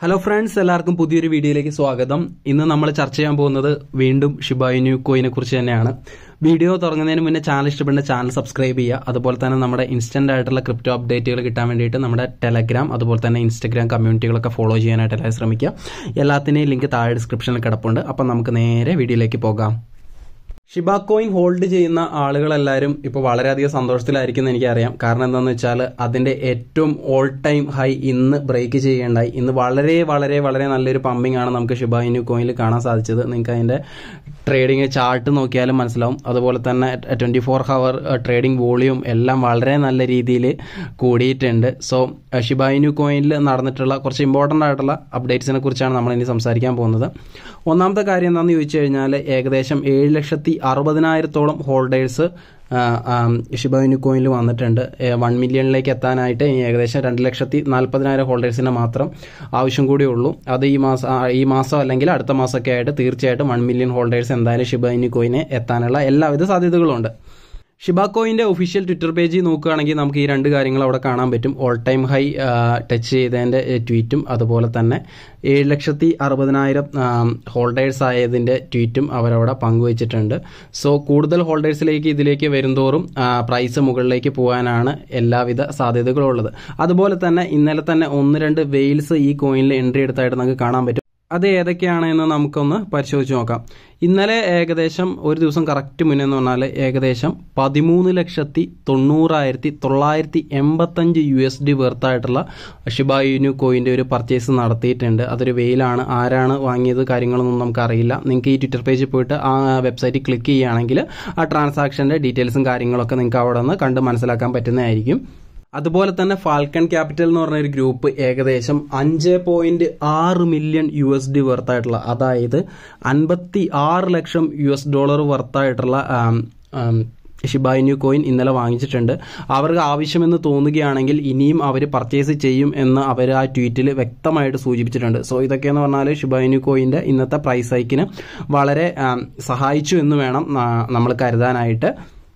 hello friends എല്ലാവർക്കും പുതിയൊരു വീഡിയോയിലേക്ക് സ്വാഗതം ഇന്ന് നമ്മൾ ചർച്ച ചെയ്യാൻ പോകുന്നത് വീണ്ടും ഷിബായിനു കോയിനെ കുറിച്ച് തന്നെയാണ് വീഡിയോ തുടങ്ങുന്നതിന് മുന്നേ ചാനൽ ഇഷ്ടപ്പെടുന്ന ചാനൽ സബ്സ്ക്രൈബ് ചെയ്യുക അതുപോലെ തന്നെ നമ്മുടെ ഇൻസ്റ്റന്റ് ആയിട്ടുള്ള ക്രിപ്റ്റോ അപ്ഡേറ്റുകൾ കിട്ടാൻ വേണ്ടിയിട്ട് നമ്മുടെ ടെലഗ്രാം അതുപോലെ തന്നെ ഇൻസ്റ്റഗ്രാം കമ്മ്യൂണിറ്റികളൊക്കെ ഫോളോ ചെയ്യാനായിട്ട് എല്ലാവരും ശ്രമിക്കുക എല്ലാത്തിൻ്റെയും ലിങ്ക് താഴെ ഡിസ്ക്രിപ്ഷനിൽ കിടപ്പുണ്ട് അപ്പം നമുക്ക് നേരെ വീഡിയോയിലേക്ക് പോകാം ഷിബ കോയിൻ ഹോൾഡ് ചെയ്യുന്ന ആളുകളെല്ലാവരും ഇപ്പോൾ വളരെയധികം സന്തോഷത്തിലായിരിക്കും എന്ന് എനിക്കറിയാം കാരണം എന്താണെന്ന് വെച്ചാൽ അതിന്റെ ഏറ്റവും ഓൾ ടൈം ഹൈ ഇന്ന് ബ്രേക്ക് ചെയ്യേണ്ടായി ഇന്ന് വളരെ വളരെ വളരെ നല്ലൊരു പമ്പിംഗ് ആണ് നമുക്ക് ഷിബ ഇനു കോയിനിൽ കാണാൻ സാധിച്ചത് നിങ്ങൾക്ക് അതിന്റെ ട്രേഡിംഗ് ചാർട്ട് നോക്കിയാലും മനസ്സിലാവും അതുപോലെ തന്നെ twenty four hour trading volume എല്ലാം വളരെ നല്ല രീതിയിൽ കൂടിയിട്ടുണ്ട് സോ ഷിബ ഇനു കോയിനിൽ നടന്നിട്ടുള്ള കുറച്ച് ഇമ്പോർട്ടൻ്റ് ആയിട്ടുള്ള അപ്ഡേറ്റ്സിനെ കുറിച്ചാണ് നമ്മൾ ഇനി സംസാരിക്കാൻ പോകുന്നത് ഒന്നാമത്തെ കാര്യം എന്താണെന്ന് ചോദിച്ചു കഴിഞ്ഞാൽ ഏകദേശം ഏഴ് ലക്ഷത്തി അറുപതിനായിരത്തോളം ഹോൾഡേഴ്സ് ഷിബായിനു കോയിനിൽ വന്നിട്ടുണ്ട് വൺ മില്യണിലേക്ക് എത്താനായിട്ട് ഇനി ഏകദേശം രണ്ട് ലക്ഷത്തി നാൽപ്പതിനായിരം ഹോൾഡേഴ്സിന് മാത്രം ആവശ്യം കൂടി ഉള്ളൂ അത് ഈ മാസം ഈ മാസം അല്ലെങ്കിൽ അടുത്ത മാസമൊക്കെ ആയിട്ട് തീർച്ചയായിട്ടും വൺ മില്യൺ ഹോൾഡേഴ്സ് എന്തായാലും ഷിബായിനു കോയിനെ എത്താനുള്ള എല്ലാവിധ സാധ്യതകളുണ്ട് ഷിബാക്കോയിന്റെ ഒഫീഷ്യൽ ട്വിറ്റർ പേജിൽ നോക്കുകയാണെങ്കിൽ നമുക്ക് ഈ രണ്ട് കാര്യങ്ങൾ അവിടെ കാണാൻ പറ്റും ഓൾ ടൈം ഹൈ ടച്ച് ചെയ്തതിന്റെ ട്വീറ്റും അതുപോലെ തന്നെ ഏഴ് ലക്ഷത്തി അറുപതിനായിരം ഹോൾഡേഴ്സ് ആയതിന്റെ ട്വീറ്റും അവരവിടെ പങ്കുവച്ചിട്ടുണ്ട് സോ കൂടുതൽ ഹോൾഡേഴ്സിലേക്ക് ഇതിലേക്ക് വരുന്തോറും പ്രൈസ് മുകളിലേക്ക് പോകാനാണ് എല്ലാവിധ സാധ്യതകളും ഉള്ളത് അതുപോലെ തന്നെ ഇന്നലെ തന്നെ ഒന്ന് രണ്ട് വെയിൽസ് ഈ കോയിനിൽ എൻട്രി എടുത്തായിട്ട് നമുക്ക് കാണാൻ പറ്റും അത് ഏതൊക്കെയാണ് എന്ന് നമുക്കൊന്ന് പരിശോധിച്ച് നോക്കാം ഇന്നലെ ഏകദേശം ഒരു ദിവസം കറക്റ്റ് മുന്നേ എന്ന് പറഞ്ഞാൽ ഏകദേശം പതിമൂന്ന് ലക്ഷത്തി തൊണ്ണൂറായിരത്തി തൊള്ളായിരത്തി എൺപത്തഞ്ച് യു എസ് ഡി വെർത്തായിട്ടുള്ള ഷിബായുനു കോയിൻ്റെ ഒരു പർച്ചേസ് നടത്തിയിട്ടുണ്ട് അതൊരു വെയിലാണ് ആരാണ് വാങ്ങിയത് കാര്യങ്ങളൊന്നും നമുക്കറിയില്ല നിങ്ങൾക്ക് ഈ ട്വിറ്റർ പേജിൽ പോയിട്ട് ആ വെബ്സൈറ്റിൽ ക്ലിക്ക് ചെയ്യുകയാണെങ്കിൽ ആ ട്രാൻസാക്ഷൻ്റെ ഡീറ്റെയിൽസും കാര്യങ്ങളൊക്കെ നിങ്ങൾക്ക് അവിടെ നിന്ന് കണ്ട് മനസ്സിലാക്കാൻ പറ്റുന്നതായിരിക്കും അതുപോലെ തന്നെ ഫാൽക്കൺ ക്യാപിറ്റൽ എന്ന് പറഞ്ഞ ഒരു ഗ്രൂപ്പ് ഏകദേശം അഞ്ച് പോയിന്റ് ആറ് മില്യൺ യു എസ് ഡി വർത്തായിട്ടുള്ള അതായത് അൻപത്തി ആറ് ലക്ഷം യു എസ് ഡോളർ വർത്തായിട്ടുള്ള ഷിബായിന്യൂ കോയിൻ ഇന്നലെ വാങ്ങിച്ചിട്ടുണ്ട് അവർക്ക് ആവശ്യമെന്ന് തോന്നുകയാണെങ്കിൽ ഇനിയും അവർ പർച്ചേസ് ചെയ്യും എന്ന് അവർ ആ ട്വീറ്റിൽ വ്യക്തമായിട്ട് സൂചിപ്പിച്ചിട്ടുണ്ട് സോ ഇതൊക്കെയെന്ന് പറഞ്ഞാൽ ഷിബായിന്യൂ കോയിൻ്റെ ഇന്നത്തെ പ്രൈസ് ഹൈക്കിന് വളരെ സഹായിച്ചു എന്ന് വേണം നമ്മൾ കരുതാനായിട്ട്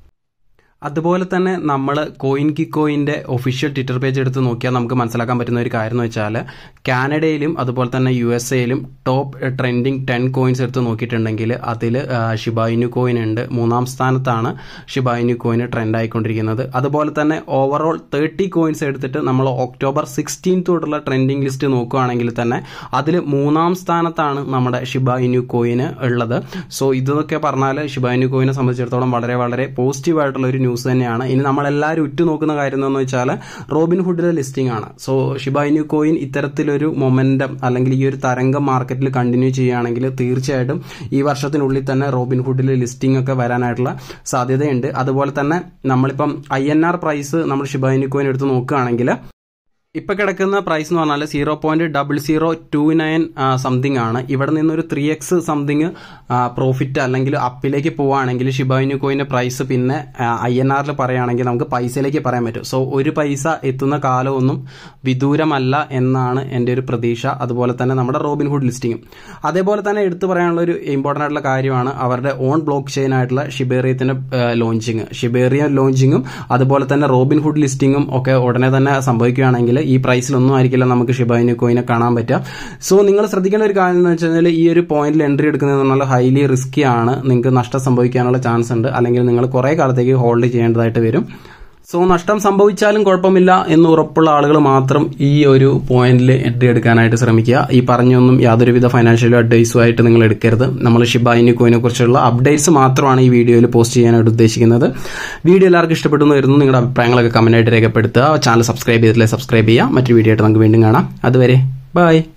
അതുപോലെ തന്നെ നമ്മൾ കോയിൻ കിക്കോയിൻ്റെ ഒഫീഷ്യൽ ട്വിറ്റർ പേജ് എടുത്ത് നോക്കിയാൽ നമുക്ക് മനസ്സിലാക്കാൻ പറ്റുന്ന ഒരു കാര്യം എന്ന് വെച്ചാൽ കാനഡയിലും അതുപോലെ തന്നെ യു എസ് എയിലും ടോപ്പ് ട്രെൻഡിങ് ടെൻ കോയിൻസ് എടുത്ത് നോക്കിയിട്ടുണ്ടെങ്കിൽ അതിൽ ഷിബായിനു കോയിൻ ഉണ്ട് മൂന്നാം സ്ഥാനത്താണ് ഷിബായിനു കോയിൻ ട്രെൻഡ് ആയിക്കൊണ്ടിരിക്കുന്നത് അതുപോലെ തന്നെ ഓവറോൾ തേർട്ടി കോയിൻസ് എടുത്തിട്ട് നമ്മൾ ഒക്ടോബർ സിക്സ്റ്റീൻ തൊട്ടുള്ള ട്രെൻഡിങ് ലിസ്റ്റ് നോക്കുകയാണെങ്കിൽ തന്നെ അതിൽ മൂന്നാം സ്ഥാനത്താണ് നമ്മുടെ ഷിബായിനു കോയിന് ഉള്ളത് സോ ഇതൊക്കെ പറഞ്ഞാൽ ഷിബായിനു കോയിനെ സംബന്ധിച്ചിടത്തോളം വളരെ വളരെ പോസിറ്റീവ് ആയിട്ടുള്ള ഒരു ന്യൂസ് തന്നെയാണ് ഇനി നമ്മളെല്ലാവരും ഉറ്റുനോക്കുന്ന കാര്യം എന്താണെന്ന് വെച്ചാൽ റോബിൻ ഹുഡിലെ ലിസ്റ്റിംഗ് ആണ് സോ ഷിബായിനു കോയിൻ ഇത്തരത്തിലൊരു മൊമെന്റം അല്ലെങ്കിൽ ഈ ഒരു തരംഗം മാർക്കറ്റിൽ കണ്ടിന്യൂ ചെയ്യുകയാണെങ്കിൽ തീർച്ചയായിട്ടും ഈ വർഷത്തിനുള്ളിൽ തന്നെ റോബിൻ ഹുഡിലെ ലിസ്റ്റിംഗ് ഒക്കെ വരാനായിട്ടുള്ള സാധ്യതയുണ്ട് അതുപോലെ തന്നെ നമ്മളിപ്പം ഐ എൻ ആർ പ്രൈസ് നമ്മൾ ഷിബായിനു കോയിൻ എടുത്ത് നോക്കുകയാണെങ്കിൽ ഇപ്പൊ കിടക്കുന്ന പ്രൈസ് എന്ന് പറഞ്ഞാൽ zero point double zero two nine something ആണ് ഇവിടെ നിന്നൊരു ത്രീ എക്സ് സംതിങ് പ്രോഫിറ്റ് അല്ലെങ്കിൽ അപ്പിലേക്ക് പോവുകയാണെങ്കിൽ ഷിബായിനു കോയിന്റെ പ്രൈസ് പിന്നെ ഐ എൻ ആറിൽ പറയുകയാണെങ്കിൽ നമുക്ക് പൈസയിലേക്ക് പറയാൻ പറ്റും സോ ഒരു പൈസ എത്തുന്ന കാലമൊന്നും വിദൂരമല്ല എന്നാണ് എൻ്റെ ഒരു പ്രതീക്ഷ അതുപോലെ തന്നെ നമ്മുടെ റോബിൻ ഹുഡ് ലിസ്റ്റിങ്ങും അതേപോലെ തന്നെ എടുത്തു പറയാനുള്ള ഒരു ഇമ്പോർട്ടൻ്റ് ആയിട്ടുള്ള കാര്യമാണ് അവരുടെ ഓൺ ബ്ലോക്ക് ചെയിൻ ആയിട്ടുള്ള ഷിബേറിയത്തിന്റെ ലോഞ്ചിങ് ഷിബേറിയ ലോഞ്ചിങ്ങും അതുപോലെ തന്നെ റോബിൻ ഹുഡ് ലിസ്റ്റിങ്ങും ഒക്കെ ഉടനെ തന്നെ സംഭവിക്കുകയാണെങ്കിൽ ഈ പ്രൈസിലൊന്നും ആയിരിക്കില്ല നമുക്ക് ഷിബായിനു കോയിനെ കാണാൻ പറ്റുക സോ നിങ്ങൾ ശ്രദ്ധിക്കേണ്ട ഒരു കാര്യം എന്ന് വെച്ചാൽ ഈ ഒരു പോയിന്റിൽ എൻട്രി എടുക്കുന്നത് പറഞ്ഞാൽ ഹൈലി റിസ്കി ആണ് നിങ്ങൾക്ക് നഷ്ടം സംഭവിക്കാനുള്ള ചാൻസ് ഉണ്ട് അല്ലെങ്കിൽ നിങ്ങൾ കുറേ കാലത്തേക്ക് ഹോൾഡ് ചെയ്യേണ്ടതായിട്ട് വരും സോ നഷ്ടം സംഭവിച്ചാലും കുഴപ്പമില്ല എന്ന് ഉറപ്പുള്ള ആളുകൾ മാത്രം ഈ ഒരു പോയിന്റിൽ എൻട്രി എടുക്കാനായിട്ട് ശ്രമിക്കുക ഈ പറഞ്ഞൊന്നും യാതൊരുവിധ ഫൈനാൻഷ്യൽ അഡ്വൈസും ആയിട്ട് നിങ്ങൾ എടുക്കരുത് നമ്മൾ ഷിബായിനി കോയിനെ കുറിച്ചുള്ള അപ്ഡേറ്റ്സ് മാത്രമാണ് ഈ വീഡിയോയിൽ പോസ്റ്റ് ചെയ്യാനായിട്ട് ഉദ്ദേശിക്കുന്നത് വീഡിയോ എല്ലാവർക്കും ഇഷ്ടപ്പെട്ടു എന്ന് വരുന്നു നിങ്ങളുടെ അഭിപ്രായങ്ങളൊക്കെ കമന്റായിട്ട് രേഖപ്പെടുത്തുക ചാനൽ സബ്സ്ക്രൈബ് ചെയ്തിട്ടില്ലേ സബ്സ്ക്രൈബ് ചെയ്യുക മറ്റൊരു വീഡിയോ ആയിട്ട് നമുക്ക് വീണ്ടും കാണാം അതുവരെ ബൈ